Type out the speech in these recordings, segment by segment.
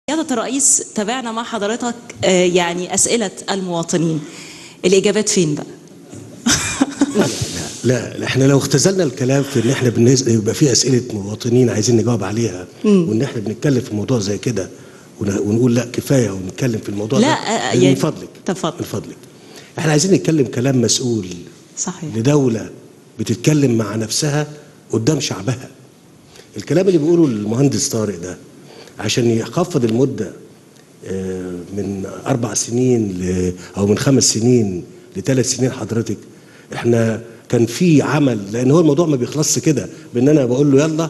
سيادة الرئيس تابعنا مع حضرتك آه، يعني أسئلة المواطنين الإجابات فين بقى؟ لا لا احنا لو اختزلنا الكلام في ان احنا بالنسبه يبقى في اسئله مواطنين عايزين نجاوب عليها وان احنا بنتكلم في موضوع زي كده ون- ونقول لا كفايه ونتكلم في الموضوع لا، ده آه، من يعني- فضلك تفضل. من فضلك احنا عايزين نتكلم كلام مسؤول صحيح لدوله بتتكلم مع نفسها قدام شعبها الكلام اللي بيقوله المهندس طارق ده عشان يخفض المده آه، من اربع سنين ل- او من خمس سنين لثلاث سنين حضرتك احنا كان في عمل لان هو الموضوع ما بيخلصش كده بان انا بقول له يلا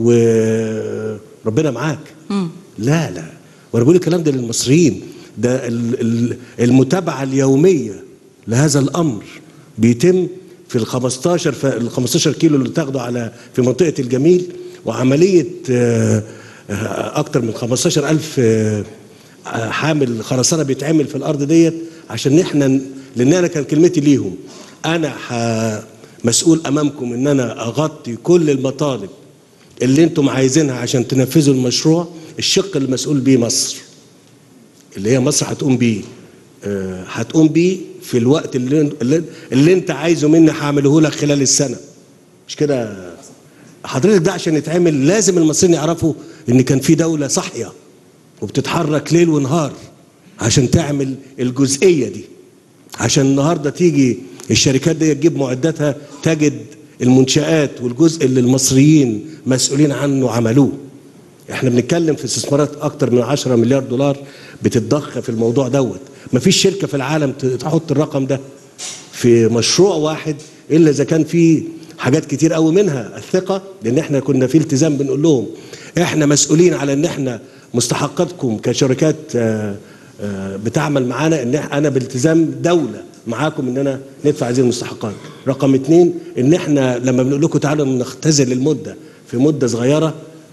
وربنا معاك لا لا وانا بقول الكلام ده للمصريين ده ال- ال- المتابعه اليوميه لهذا الامر بيتم في ال 15 ف- ال 15 كيلو اللي تاخده على في منطقه الجميل وعمليه آه، آه، اكتر من 15000 آه، آه، حامل خرسانه بيتعمل في الارض ديت عشان احنا لان انا كان كلمتي ليهم انا ح- مسؤول امامكم ان انا اغطي كل المطالب اللي انتم عايزينها عشان تنفذوا المشروع الشق المسؤول بيه مصر اللي هي مصر هتقوم بيه آه، هتقوم بيه في الوقت اللي, اللي, اللي انت عايزه مني هعمله لك خلال السنه مش كده حضرتك ده عشان يتعمل لازم المصريين يعرفوا ان كان في دوله صاحيه وبتتحرك ليل ونهار عشان تعمل الجزئيه دي عشان النهارده تيجي الشركات دي تجيب معداتها تجد المنشآت والجزء اللي المصريين مسؤولين عنه عملوه احنا بنتكلم في استثمارات اكتر من 10 مليار دولار بتتضخ في الموضوع دوت مفيش شركه في العالم ت- تحط الرقم ده في مشروع واحد الا اذا كان في حاجات كتير قوي منها الثقه لان احنا كنا في التزام بنقول لهم احنا مسؤولين على ان احنا مستحقاتكم كشركات آه، آه، بتعمل معانا ان إح- انا بالتزام دوله معاكم ان انا ندفع هذه المستحقات رقم اتنين ان احنا لما بنقول لكم تعالوا نختزل المده في مده صغيره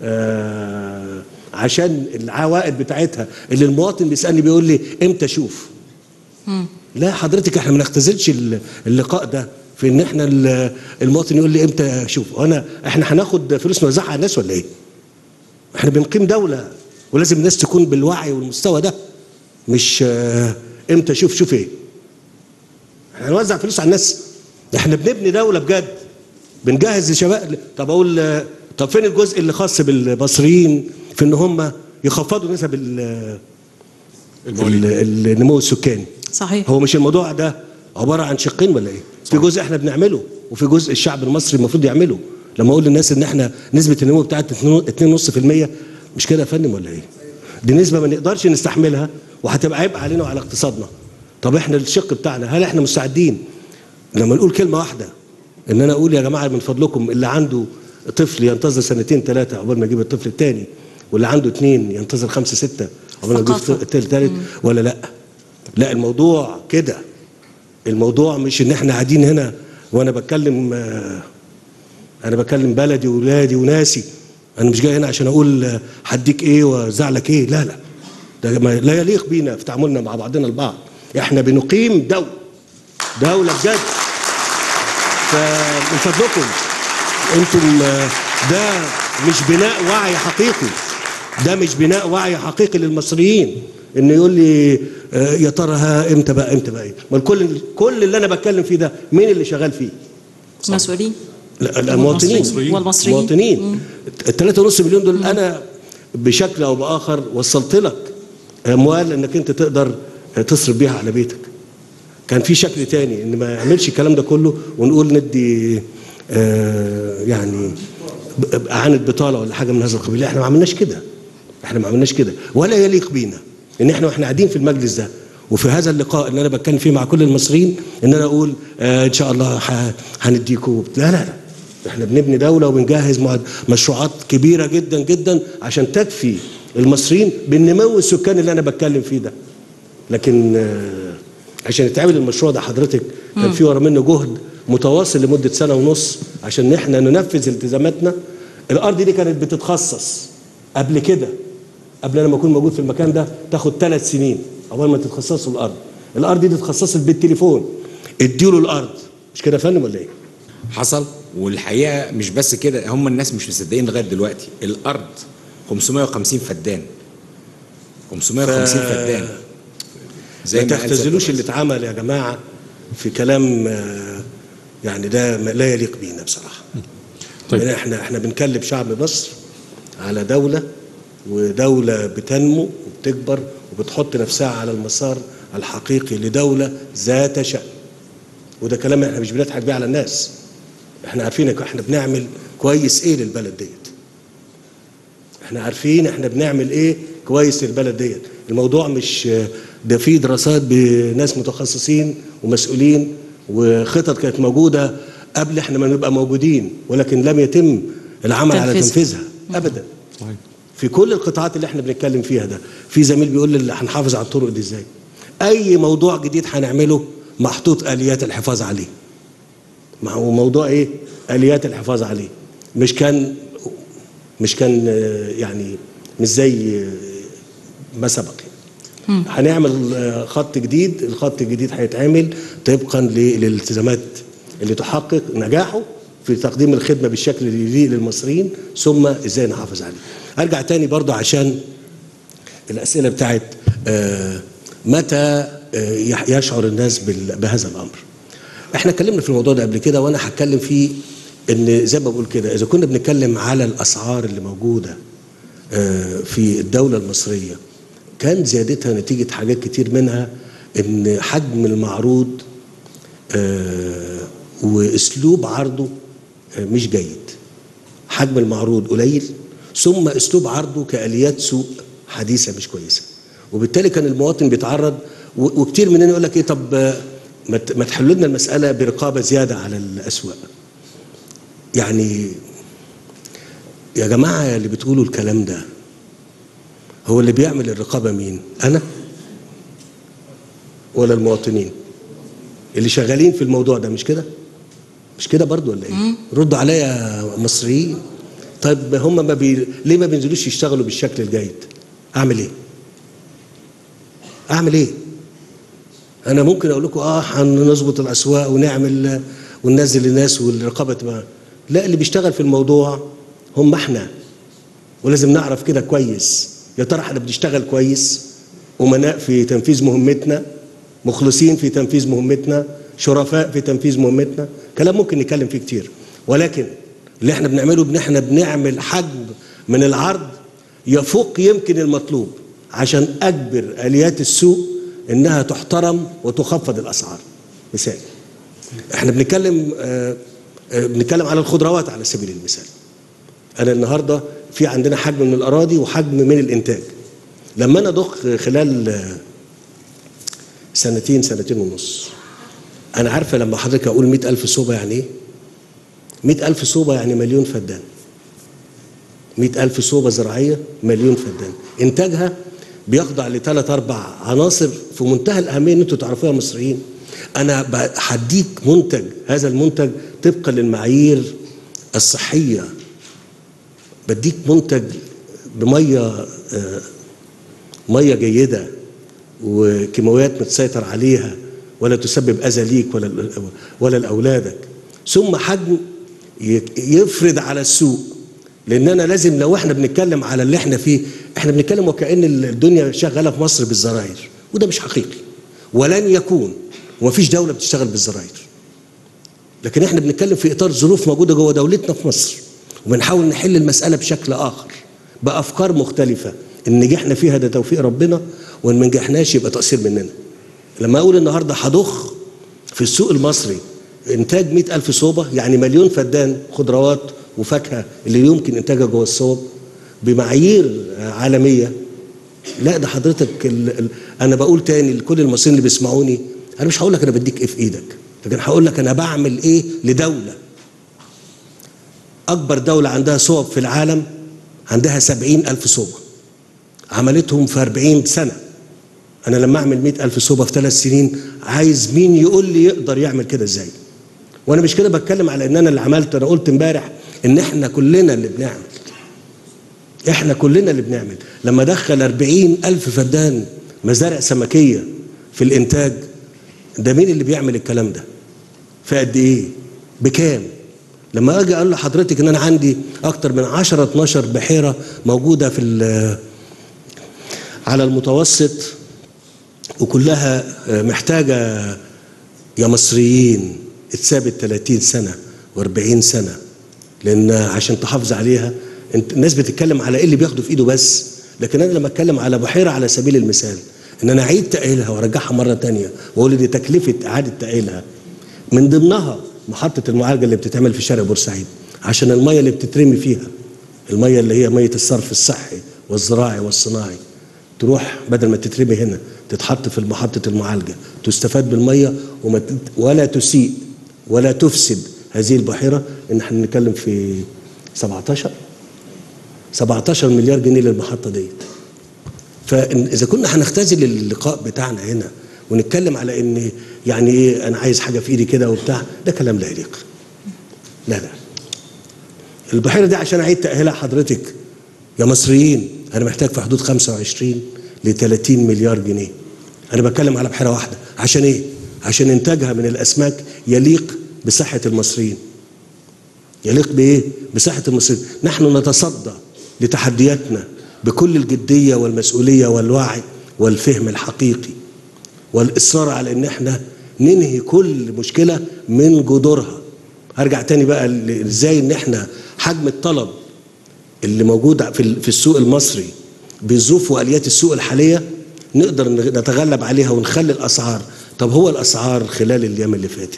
آه، عشان العوائد بتاعتها اللي المواطن بيسالني بيقول لي امتى اشوف لا حضرتك احنا ما نختزلش ال- اللقاء ده في ان احنا ال- المواطن يقول لي امتى اشوف وانا احنا هناخد فلوس نوزعها على الناس ولا ايه احنا بنقيم دوله ولازم الناس تكون بالوعي والمستوى ده مش آه، امتى اشوف شوف ايه احنا هنوزع فلوس على الناس احنا بنبني دوله بجد بنجهز الشباب طب اقول آه، طب فين الجزء اللي خاص بالمصريين في ان هم يخفضوا نسب ال- ال- النمو السكاني صحيح هو مش الموضوع ده عباره عن شقين ولا ايه؟ في جزء احنا بنعمله وفي جزء الشعب المصري المفروض يعمله لما اقول للناس ان احنا نسبه النمو بتاعتنا 2.5% مش كده يا فندم ولا ايه؟ دي نسبه ما نقدرش نستحملها وهتبقى عبء علينا وعلى اقتصادنا. طب احنا الشق بتاعنا هل احنا مستعدين لما نقول كلمه واحده ان انا اقول يا جماعه من فضلكم اللي عنده طفل ينتظر سنتين ثلاثه عقبال ما يجيب الطفل الثاني واللي عنده اثنين ينتظر خمسه سته عقبال ما يجيب ثقافة. الثالث ولا لا؟ لا الموضوع كده الموضوع مش ان احنا قاعدين هنا وانا بتكلم آه، انا بكلم بلدي وولادي وناسي انا مش جاي هنا عشان اقول آه، هديك ايه وازعلك ايه لا لا ده ما لا يليق بينا في تعاملنا مع بعضنا البعض احنا بنقيم دوله دوله بجد فمن فضلكم انتم آه، ده مش بناء وعي حقيقي ده مش بناء وعي حقيقي للمصريين انه يقول لي آه، يا ترى ها امتى بقى امتى بقى إيه؟ ما كل كل اللي انا بتكلم فيه ده مين اللي شغال فيه؟ مسؤولين لا، المواطنين والمصريين. والمصريين. المواطنين الثلاثة ونص مليون دول انا بشكل او باخر وصلت لك اموال انك انت تقدر تصرف بيها على بيتك كان في شكل تاني ان ما يعملش الكلام ده كله ونقول ندي آه يعني ب- اعانه بطاله ولا حاجه من هذا القبيل لا، احنا ما عملناش كده احنا ما عملناش كده ولا يليق بينا ان احنا واحنا قاعدين في المجلس ده وفي هذا اللقاء اللي انا بتكلم فيه مع كل المصريين ان انا اقول آه ان شاء الله ح- هنديكوا لا لا لا احنا بنبني دوله وبنجهز مع- مشروعات كبيره جدا جدا عشان تكفي المصريين بالنمو السكاني اللي انا بتكلم فيه ده لكن آه، عشان يتعمل المشروع ده حضرتك كان في ورا منه جهد متواصل لمده سنه ونص عشان احنا ننفذ التزاماتنا الارض دي كانت بتتخصص قبل كده قبل انا ما اكون موجود في المكان ده تاخد ثلاث سنين اول ما تتخصصوا الارض الارض دي تتخصصت بالتليفون اديله الارض مش كده يا فندم ولا ايه؟ حصل والحقيقه مش بس كده هم الناس مش مصدقين لغايه دلوقتي الارض 550 فدان 550 فدان زي ما قال سيادة تختزلوش اللي الرئيس. اتعمل يا جماعه في كلام آه، يعني ده ما- لا يليق بينا بصراحه طيب. طيب. احنا احنا بنكلم شعب مصر على دوله ودوله بتنمو وبتكبر وبتحط نفسها على المسار الحقيقي لدوله ذات شأن وده كلام احنا مش بنضحك بيه على الناس احنا عارفين إن احنا بنعمل كويس ايه للبلد ديت احنا عارفين احنا بنعمل ايه كويس للبلد ديت الموضوع مش ده في دراسات بناس متخصصين ومسؤولين وخطط كانت موجوده قبل احنا ما نبقى موجودين ولكن لم يتم العمل على تنفيذها. تنفيذها ابدا صحيح في كل القطاعات اللي احنا بنتكلم فيها ده في زميل بيقول لي هنحافظ على الطرق دي ازاي اي موضوع جديد هنعمله محطوط اليات الحفاظ عليه ما هو موضوع ايه اليات الحفاظ عليه مش كان مش كان آه، يعني مش زي آه، ما سبق يعني. هنعمل آه، خط جديد الخط الجديد هيتعمل طبقا للالتزامات اللي تحقق نجاحه في تقديم الخدمه بالشكل اللي يليق للمصريين ثم ازاي نحافظ عليه ارجع تاني برضو عشان الاسئله بتاعت آه، متى آه، يح- يشعر الناس بال- بهذا الامر احنا اتكلمنا في الموضوع ده قبل كده وانا هتكلم فيه ان زي ما بقول كده اذا كنا بنتكلم على الاسعار اللي موجوده آه، في الدوله المصريه كان زيادتها نتيجه حاجات كتير منها ان حجم المعروض آه، واسلوب عرضه آه، مش جيد حجم المعروض قليل ثم اسلوب عرضه كاليات سوق حديثه مش كويسه وبالتالي كان المواطن بيتعرض و- وكتير مننا يقول لك ايه طب آه، ما ت- ما تحلوا لنا المساله برقابه زياده على الاسواق يعني يا جماعه اللي بتقولوا الكلام ده هو اللي بيعمل الرقابه مين انا ولا المواطنين اللي شغالين في الموضوع ده مش كده مش كده برضو ولا ايه ردوا عليا يا مصريين طيب هم ما بي... ليه ما بينزلوش يشتغلوا بالشكل الجيد اعمل ايه اعمل ايه انا ممكن اقول لكم اه هنظبط الاسواق ونعمل وننزل الناس والرقابه تبقى لا اللي بيشتغل في الموضوع هم احنا ولازم نعرف كده كويس يا ترى احنا بنشتغل كويس امناء في تنفيذ مهمتنا مخلصين في تنفيذ مهمتنا شرفاء في تنفيذ مهمتنا كلام ممكن نتكلم فيه كتير ولكن اللي احنا بنعمله ان احنا بنعمل حجم من العرض يفوق يمكن المطلوب عشان اجبر اليات السوق انها تحترم وتخفض الاسعار مثال احنا بنتكلم آه، آه، بنتكلم على الخضروات على سبيل المثال انا النهارده في عندنا حجم من الاراضي وحجم من الانتاج لما انا ضخ خلال آه، سنتين سنتين ونص انا عارفه لما حضرتك اقول مئة ألف صوبة يعني ايه مئة ألف صوبة يعني مليون فدان مئة ألف صوبة زراعية مليون فدان إنتاجها بيخضع لثلاث أربع عناصر في منتهى الأهمية إن أنتوا تعرفوها يا مصريين أنا ب- هديك منتج هذا المنتج طبقا للمعايير الصحية بديك منتج بمية آه، مية جيدة وكيماويات متسيطر عليها ولا تسبب أذى ليك ولا ولا لأولادك ثم حجم ي- يفرض على السوق لان انا لازم لو احنا بنتكلم على اللي احنا فيه احنا بنتكلم وكأن الدنيا شغاله في مصر بالزراير وده مش حقيقي ولن يكون ومفيش دوله بتشتغل بالزراير لكن احنا بنتكلم في اطار ظروف موجوده جوه دولتنا في مصر وبنحاول نحل المساله بشكل اخر بافكار مختلفه ان نجحنا فيها ده توفيق ربنا وان ما نجحناش يبقى تقصير مننا لما اقول النهارده هضخ في السوق المصري انتاج مئة ألف صوبة يعني مليون فدان خضروات وفاكهة اللي يمكن انتاجها جوه الصوب بمعايير عالمية لا ده حضرتك ال ال انا بقول تاني لكل المصريين اللي بيسمعوني انا مش هقول لك انا بديك ايه في ايدك لكن هقول لك انا بعمل ايه لدولة اكبر دولة عندها صوب في العالم عندها سبعين ألف صوبة عملتهم في أربعين سنة أنا لما أعمل مئة ألف صوبة في ثلاث سنين عايز مين يقول لي يقدر يعمل كده إزاي وأنا مش كده بتكلم على إن أنا اللي عملت أنا قلت امبارح إن إحنا كلنا اللي بنعمل إحنا كلنا اللي بنعمل لما دخل أربعين ألف فدان مزارع سمكية في الإنتاج ده مين اللي بيعمل الكلام ده في قد إيه بكام لما اجي اقول لحضرتك ان انا عندي اكتر من 10 12 بحيره موجوده في ال- على المتوسط وكلها آه، محتاجة يا مصريين اتثابت 30 سنة و40 سنة لأن عشان تحافظ عليها انت الناس بتتكلم على ايه اللي بياخده في ايده بس لكن انا لما اتكلم على بحيرة على سبيل المثال ان انا اعيد تأهيلها وارجعها مرة تانية واقول دي تكلفة اعادة تأهيلها من ضمنها محطة المعالجة اللي بتتعمل في شارع بورسعيد عشان المية اللي بتترمي فيها المية اللي هي مية الصرف الصحي والزراعي والصناعي تروح بدل ما تترمي هنا تتحط في محطة المعالجة تستفاد بالمية وما تت- ولا تسيء ولا تفسد هذه البحيرة ان احنا بنتكلم في 17 17 مليار جنيه للمحطة ديت فاذا كنا هنختزل اللقاء بتاعنا هنا ونتكلم على ان يعني ايه انا عايز حاجه في ايدي كده وبتاع ده كلام لا يليق لا لا البحيره دي عشان اعيد تاهيلها حضرتك يا مصريين انا محتاج في حدود 25 ل 30 مليار جنيه انا بتكلم على بحيره واحده عشان ايه عشان انتاجها من الاسماك يليق بصحه المصريين يليق بايه بصحه المصريين نحن نتصدى لتحدياتنا بكل الجديه والمسؤوليه والوعي والفهم الحقيقي والاصرار على ان احنا ننهي كل مشكله من جذورها هرجع تاني بقى ل- ازاي ان احنا حجم الطلب اللي موجود في ال- في السوق المصري بظروف واليات السوق الحاليه نقدر نغ- نتغلب عليها ونخلي الاسعار طب هو الاسعار خلال الايام اللي فاتت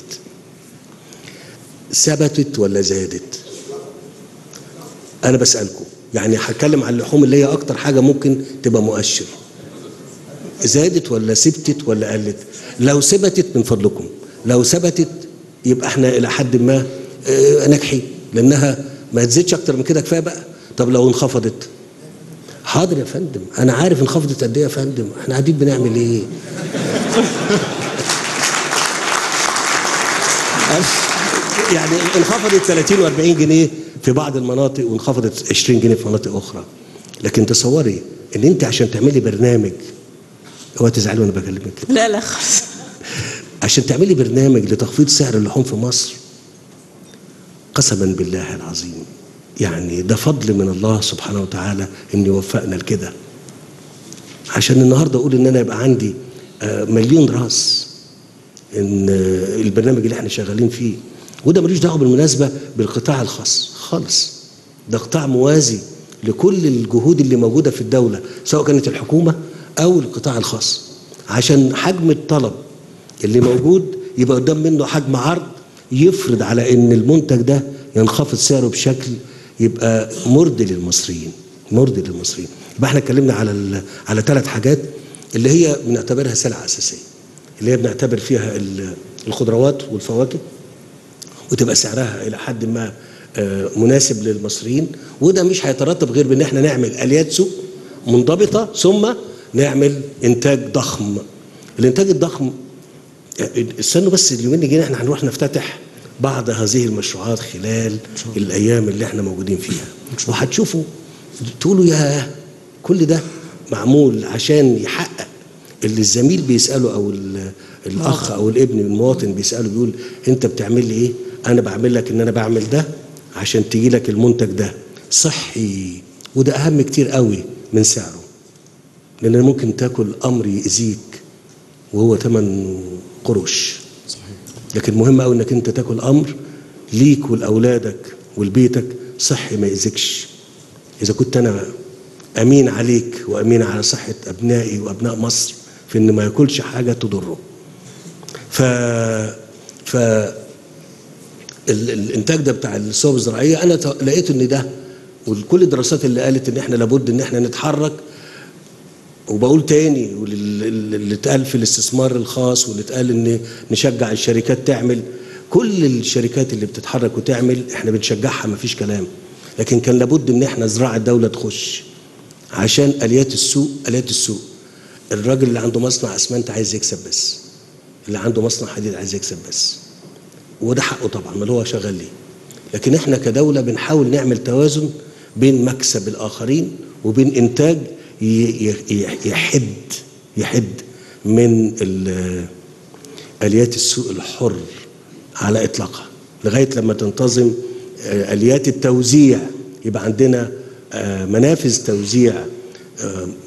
ثبتت ولا زادت انا بسالكم يعني هتكلم عن اللحوم اللي هي اكتر حاجه ممكن تبقى مؤشر زادت ولا ثبتت ولا قلت لو ثبتت من فضلكم لو ثبتت يبقى احنا الى حد ما اه ناجحين لانها ما تزيدش اكتر من كده كفايه بقى طب لو انخفضت حاضر يا فندم انا عارف انخفضت قد ايه يا فندم احنا قاعدين بنعمل ايه يعني انخفضت 30 و40 جنيه في بعض المناطق وانخفضت 20 جنيه في مناطق اخرى لكن تصوري ان انت عشان تعملي برنامج اوعى تزعلي وانا بكلمك كده لا لا خالص عشان تعملي برنامج لتخفيض سعر اللحوم في مصر قسما بالله العظيم يعني ده فضل من الله سبحانه وتعالى ان يوفقنا لكده عشان النهارده اقول ان انا يبقى عندي آه، مليون راس ان آه، البرنامج اللي احنا شغالين فيه وده ملوش دعوه بالمناسبه بالقطاع الخاص خالص ده قطاع موازي لكل الجهود اللي موجوده في الدوله سواء كانت الحكومه او القطاع الخاص عشان حجم الطلب اللي موجود يبقى قدام منه حجم عرض يفرض على ان المنتج ده ينخفض سعره بشكل يبقى مرضي للمصريين مرضي للمصريين يبقى احنا اتكلمنا على ال- على ثلاث حاجات اللي هي بنعتبرها سلع اساسيه اللي هي بنعتبر فيها ال- الخضروات والفواكه وتبقى سعرها الى حد ما آه، مناسب للمصريين وده مش هيترتب غير بان احنا نعمل اليات سوق منضبطه ثم نعمل انتاج ضخم الانتاج الضخم استنوا بس اليومين اللي جايين احنا هنروح نفتتح بعض هذه المشروعات خلال الايام اللي احنا موجودين فيها وهتشوفوا تقولوا يا كل ده معمول عشان يحقق اللي الزميل بيساله او ال- الاخ او الابن المواطن بيساله بيقول انت بتعمل لي ايه انا بعمل لك ان انا بعمل ده عشان تجي لك المنتج ده صحي وده اهم كتير قوي من سعره لان ممكن تاكل امر يأذيك وهو ثمن قروش لكن مهم قوي انك انت تاكل امر ليك ولاولادك ولبيتك صحي ما يأذيكش اذا كنت انا امين عليك وامين على صحه ابنائي وابناء مصر في ان ما ياكلش حاجه تضره ف ف ال- الانتاج ده بتاع الصوب الزراعيه انا ت- لقيت ان ده وكل الدراسات اللي قالت ان احنا لابد ان احنا نتحرك وبقول تاني واللي اتقال في الاستثمار الخاص واللي اتقال ان نشجع الشركات تعمل كل الشركات اللي بتتحرك وتعمل احنا بنشجعها مفيش كلام لكن كان لابد ان احنا زراعه الدوله تخش عشان اليات السوق اليات السوق الراجل اللي عنده مصنع اسمنت عايز يكسب بس اللي عنده مصنع حديد عايز يكسب بس وده حقه طبعا ما اللي هو شغال ليه لكن احنا كدوله بنحاول نعمل توازن بين مكسب الاخرين وبين انتاج ي- ي- يحد يحد من ال- اليات السوق الحر على اطلاقها لغايه لما تنتظم آه، اليات التوزيع يبقى عندنا آه، منافذ توزيع آه،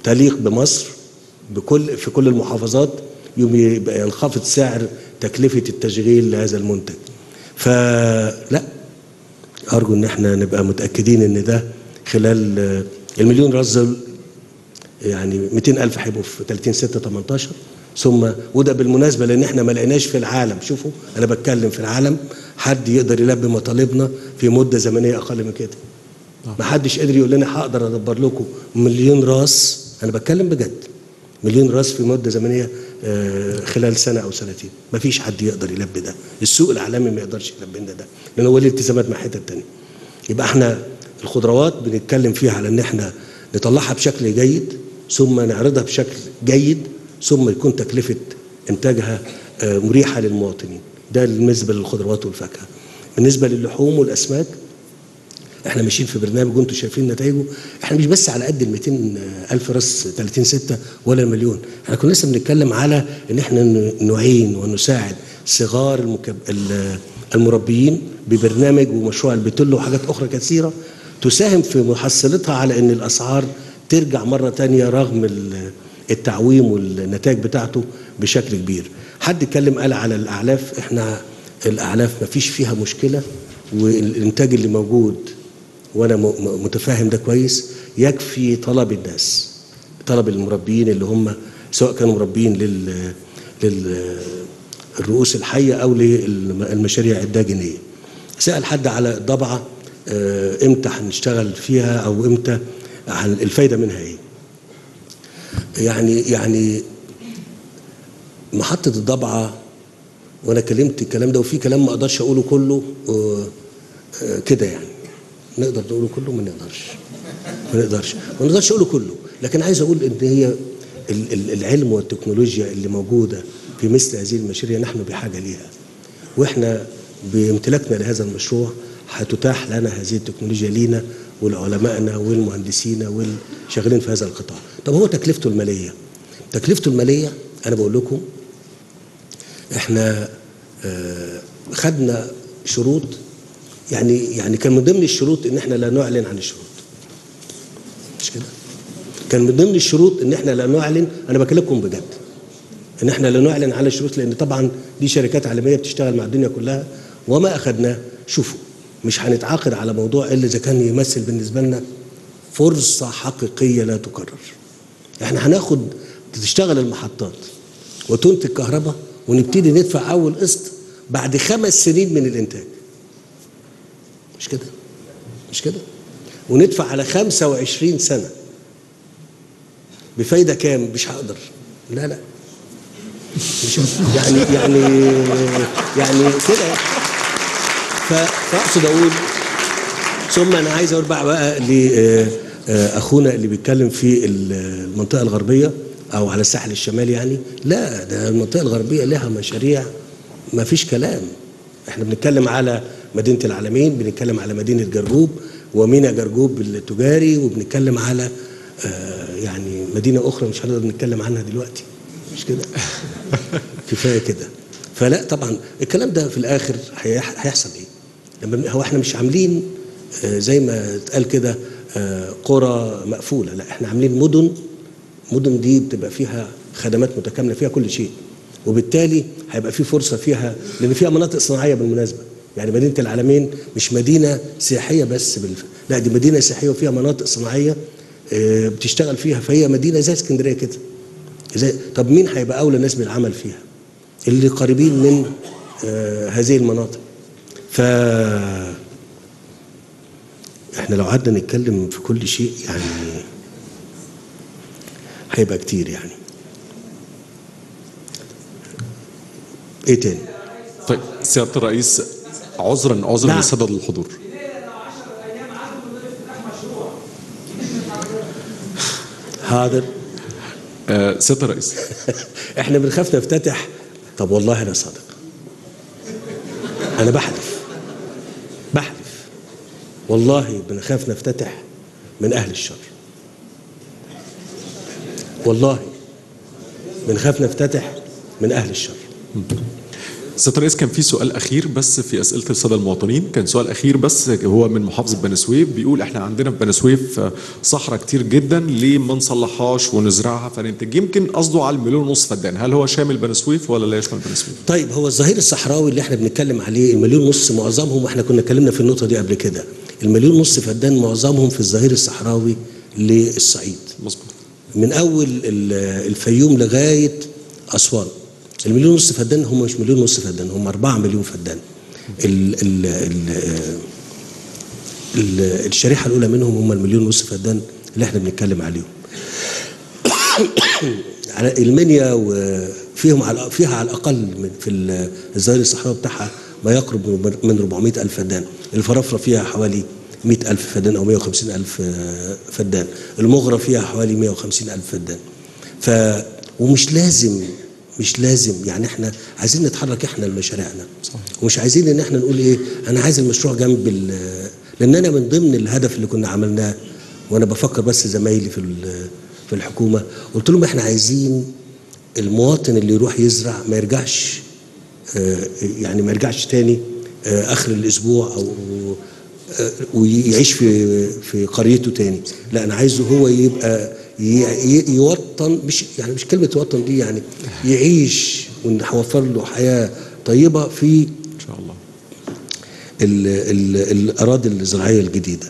تليق بمصر بكل في كل المحافظات يوم يبقى ينخفض سعر تكلفة التشغيل لهذا المنتج فلا أرجو إن احنا نبقى متأكدين إن ده خلال آه، المليون راس دول يعني 200 ألف هيبقوا في 30 6 18 ثم وده بالمناسبة لأن احنا ما لقيناش في العالم شوفوا أنا بتكلم في العالم حد يقدر يلبي مطالبنا في مدة زمنية أقل من كده ما حدش قدر يقول لنا هقدر أدبر لكم مليون راس أنا بتكلم بجد مليون راس في مدة زمنية آه، خلال سنة أو سنتين ما فيش حد يقدر يلبي ده السوق العالمي ما يقدرش يلبي لنا ده لأن هو ليه التزامات مع حتة تانية يبقى احنا الخضروات بنتكلم فيها على ان احنا نطلعها بشكل جيد ثم نعرضها بشكل جيد ثم يكون تكلفة إنتاجها آه، مريحة للمواطنين ده بالنسبة للخضروات والفاكهة بالنسبة للحوم والأسماك احنا ماشيين في برنامج وانتم شايفين نتائجه احنا مش بس على قد ال 200 الف راس 30 6 ولا المليون احنا كنا لسه بنتكلم على ان احنا ن- نعين ونساعد صغار المكب... ال- المربيين ببرنامج ومشروع البتل وحاجات اخرى كثيره تساهم في محصلتها على ان الاسعار ترجع مره تانية رغم ال- التعويم والنتائج بتاعته بشكل كبير حد اتكلم قال على الاعلاف احنا الاعلاف ما فيش فيها مشكله والانتاج اللي موجود وانا م- م- متفاهم ده كويس يكفي طلب الناس طلب المربيين اللي هم سواء كانوا مربيين لل لل الرؤوس الحيه او للمشاريع الداجنيه سال حد على الضبعه آه، امتى هنشتغل فيها او امتى عن الفايده منها ايه يعني يعني محطه الضبعه وانا كلمت الكلام ده وفي كلام ما اقدرش اقوله كله آه، آه، كده يعني نقدر نقوله كله ما نقدرش ما نقدرش ما نقدرش اقوله كله لكن عايز اقول ان هي ال- ال- العلم والتكنولوجيا اللي موجوده في مثل هذه المشاريع نحن بحاجه ليها واحنا بامتلاكنا لهذا المشروع هتتاح لنا هذه التكنولوجيا لينا ولعلمائنا والمهندسين والشغالين في هذا القطاع طب هو تكلفته الماليه تكلفته الماليه انا بقول لكم احنا آه، خدنا شروط يعني يعني كان من ضمن الشروط ان احنا لا نعلن عن الشروط مش كده كان من ضمن الشروط ان احنا لا نعلن انا بكلمكم بجد ان احنا لا نعلن على الشروط لان طبعا دي شركات عالميه بتشتغل مع الدنيا كلها وما اخذناه شوفوا مش هنتعاقد على موضوع الا اذا كان يمثل بالنسبه لنا فرصه حقيقيه لا تكرر احنا هناخد تشتغل المحطات وتنتج كهرباء ونبتدي ندفع اول قسط بعد خمس سنين من الانتاج مش كده مش كده وندفع على 25 سنه بفايده كام مش هقدر لا لا مش يعني يعني يعني كده ف- فاقصد اقول ثم انا عايز اقول بقى بقى لاخونا اللي بيتكلم في المنطقه الغربيه او على الساحل الشمالي يعني لا ده المنطقه الغربيه لها مشاريع ما فيش كلام احنا بنتكلم على مدينه العالمين بنتكلم على مدينه جرجوب ومينا جرجوب التجاري وبنتكلم على آه، يعني مدينه اخرى مش هنقدر نتكلم عنها دلوقتي مش كده كفايه كده فلا طبعا الكلام ده في الاخر هيح- هيحصل ايه لما هو احنا مش عاملين آه، زي ما اتقال كده آه، قرى مقفوله لا احنا عاملين مدن مدن دي بتبقى فيها خدمات متكامله فيها كل شيء وبالتالي هيبقى في فرصه فيها لان فيها مناطق صناعيه بالمناسبه يعني مدينه العالمين مش مدينه سياحيه بس بالف... لا دي مدينه سياحيه وفيها مناطق صناعيه آه، بتشتغل فيها فهي مدينه زي اسكندريه كده زي طب مين هيبقى اولى الناس بالعمل فيها اللي قريبين من آه، هذه المناطق ف احنا لو قعدنا نتكلم في كل شيء يعني هيبقى كتير يعني ايه تاني طيب سيادة الرئيس عذرا عذرا نعم. للسادة الحضور حاضر آه، سيادة الرئيس احنا بنخاف نفتتح طب والله انا صادق انا بحلف بحلف والله بنخاف نفتتح من اهل الشر والله بنخاف نفتتح من اهل الشر سياده الرئيس كان في سؤال اخير بس في اسئله الساده المواطنين كان سؤال اخير بس هو من محافظه بني سويف بيقول احنا عندنا في بني سويف صحراء كتير جدا ليه ما نصلحهاش ونزرعها فننتج يمكن قصده على المليون ونص فدان هل هو شامل بني سويف ولا لا يشمل بني سويف؟ طيب هو الظهير الصحراوي اللي احنا بنتكلم عليه المليون ونص معظمهم احنا كنا اتكلمنا في النقطه دي قبل كده المليون ونص فدان معظمهم في الظهير الصحراوي للصعيد مظبوط من اول ال- الفيوم لغايه اسوان المليون ونص فدان هم مش مليون ونص فدان هم 4 مليون فدان ال ال ال ال الشريحه الاولى منهم هم المليون ونص فدان اللي احنا بنتكلم عليهم على المنيا وفيهم على فيها على الاقل من في ال- الظهير الصحراوي بتاعها ما يقرب من- من 400 الف فدان الفرافره فيها حوالي 100 الف فدان او 150 الف آه، فدان المغرى فيها حوالي 150 الف فدان ف ومش لازم مش لازم يعني احنا عايزين نتحرك احنا لمشاريعنا ومش عايزين ان احنا نقول ايه انا عايز المشروع جنب ال- لان انا من ضمن الهدف اللي كنا عملناه وانا بفكر بس زمايلي في ال- في الحكومه قلت لهم احنا عايزين المواطن اللي يروح يزرع ما يرجعش آه، يعني ما يرجعش تاني آه، اخر الاسبوع او آه، ويعيش في في قريته تاني لا انا عايزه هو يبقى ي- ي- يوطن مش يعني مش كلمه يوطن دي يعني يعيش ونوفر له حياه طيبه في ان شاء الله ال ال الاراضي الزراعيه الجديده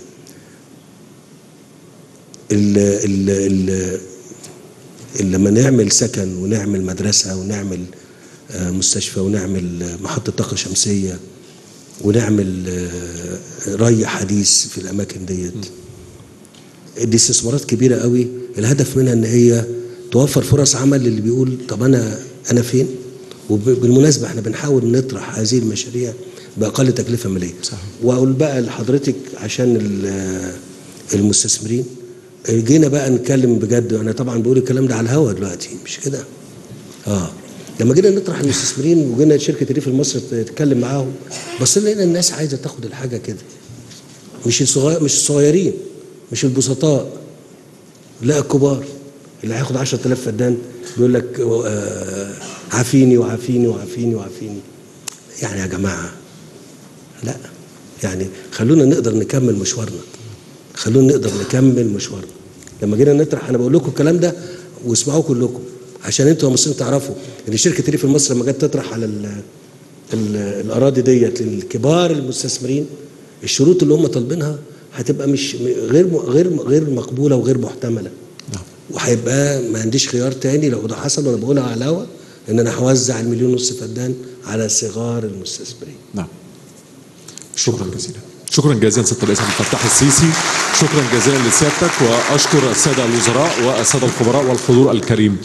ال ال ال ال لما نعمل سكن ونعمل مدرسه ونعمل آه، مستشفى ونعمل آه، محطه طاقه شمسيه ونعمل آه، ري حديث في الاماكن ديت دي استثمارات كبيره قوي الهدف منها ان هي توفر فرص عمل للي بيقول طب انا انا فين وبالمناسبه احنا بنحاول نطرح هذه المشاريع باقل تكلفه ماليه صحيح. واقول بقى لحضرتك عشان ال- المستثمرين جينا بقى نتكلم بجد انا طبعا بقول الكلام ده على الهوا دلوقتي مش كده اه لما جينا نطرح المستثمرين وجينا شركه الريف المصري تتكلم معاهم بس لقينا الناس عايزه تاخد الحاجه كده مش الصغير مش الصغيرين مش البسطاء لا الكبار اللي هياخد 10000 فدان بيقول لك آه، عافيني وعافيني وعافيني وعافيني يعني يا جماعه لا يعني خلونا نقدر نكمل مشوارنا خلونا نقدر نكمل مشوارنا لما جينا نطرح انا بقول لكم الكلام ده واسمعوه كلكم عشان انتوا يا مصريين تعرفوا ان شركه ريف المصري لما جت تطرح على ال ال الاراضي ديت للكبار المستثمرين الشروط اللي هم طالبينها هتبقى مش غير غير غير مقبوله وغير محتمله نعم وهيبقى ما عنديش خيار تاني لو ده حصل وانا بقولها على الهوا ان انا هوزع المليون ونص فدان على صغار المستثمرين نعم شكرا جزيلا شكرا جزيلا سياده الرئيس عبد الفتاح السيسي شكرا جزيلا لسيادتك واشكر الساده الوزراء والساده الخبراء والحضور الكريم